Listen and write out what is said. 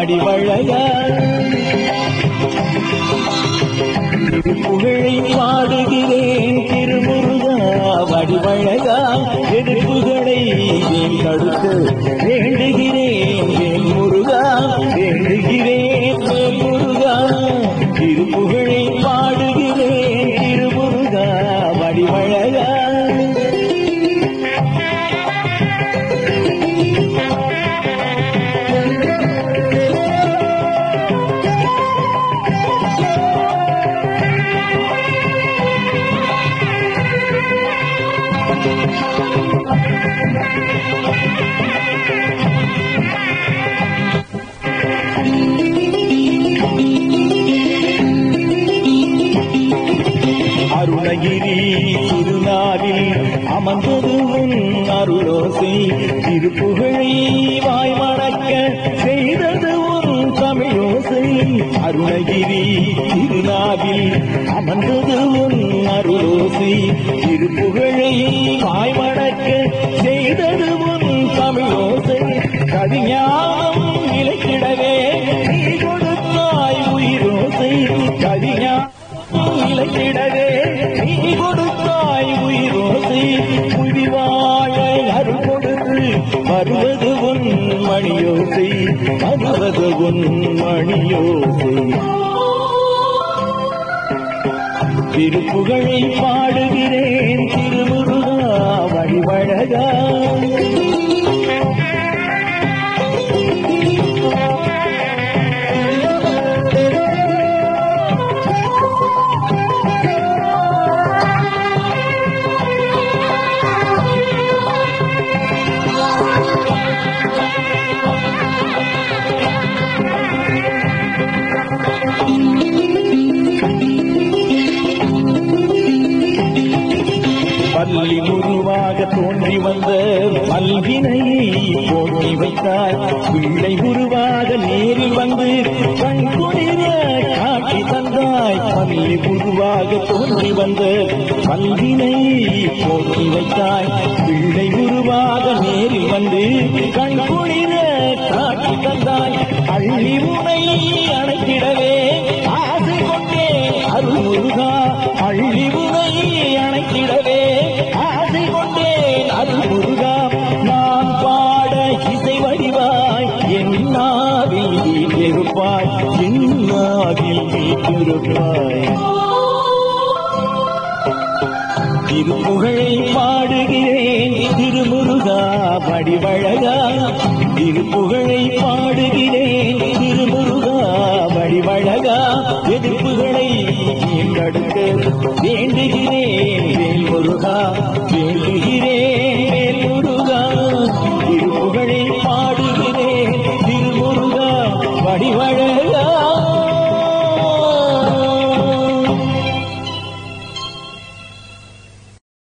வடிவழகா புகழை பாடுகிறேன் திருமுருகா வடிவழகா எதிர்ப்புகளை வேல் தடுத்து வேண்டுகிறேன் வேல் முருகா வேண்டுகிறேன் வேல் முருகா திருப்புகழை பாடுகிறேன் திருமுருகா வடிவழகா அருணகிரி திருநாளில் அமர்ந்தது உன் அருளோசை திருப்புகழை வாய் மணக்க செய்தது உன் தமிழோசை அருணகிரி திருநாளில் அமர்ந்தது உன் அருளோசை திருப்புகழை வாய் மணக்க செய்தது உன் தமிழோசை கவிஞானம் நிலைக்கிடவே நீ கொடுத்தாய் உயிரோசை கவிஞானம் இலக்கிடவே நீ கொடுத்தாய் உயிரோசை புதிவாழ அருள் கொடுத்து வருவது உன் மணியோசை வருவது உன் மணியோசை திருப்புகழை பாடுகிறேன் திருமுருகா வழிவழகா பள்ளி உருவாக தோன்றி வந்த பல்வினையை போட்டி வைத்தாய் பிள்ளை உருவாக நேரில் வந்து கண் குளிர காட்சி தந்தாய் பள்ளி உருவாக தோன்றி வந்த பல்வினையை போட்டி வைத்தாய் பிள்ளை உருவாக நேரில் வந்து கண் குளிர காட்சி தந்தாய் அள்ளி முனை அணைத்திடவே ஆசை கொண்டே அருள் முருகா அள்ளி முனை அணைத்திடவே ஆசை கொண்டேன் அருள் முருகா நான் பாட இசை வடிவாய் என் நாவில் வீட்டிருப்பாய் என் நாவில் வீட்டிருப்பாய் திருப்புகழை பாடுகிறேன் திருமுருகா வடிவழகா திருப்புகழை பாடுகிறேன்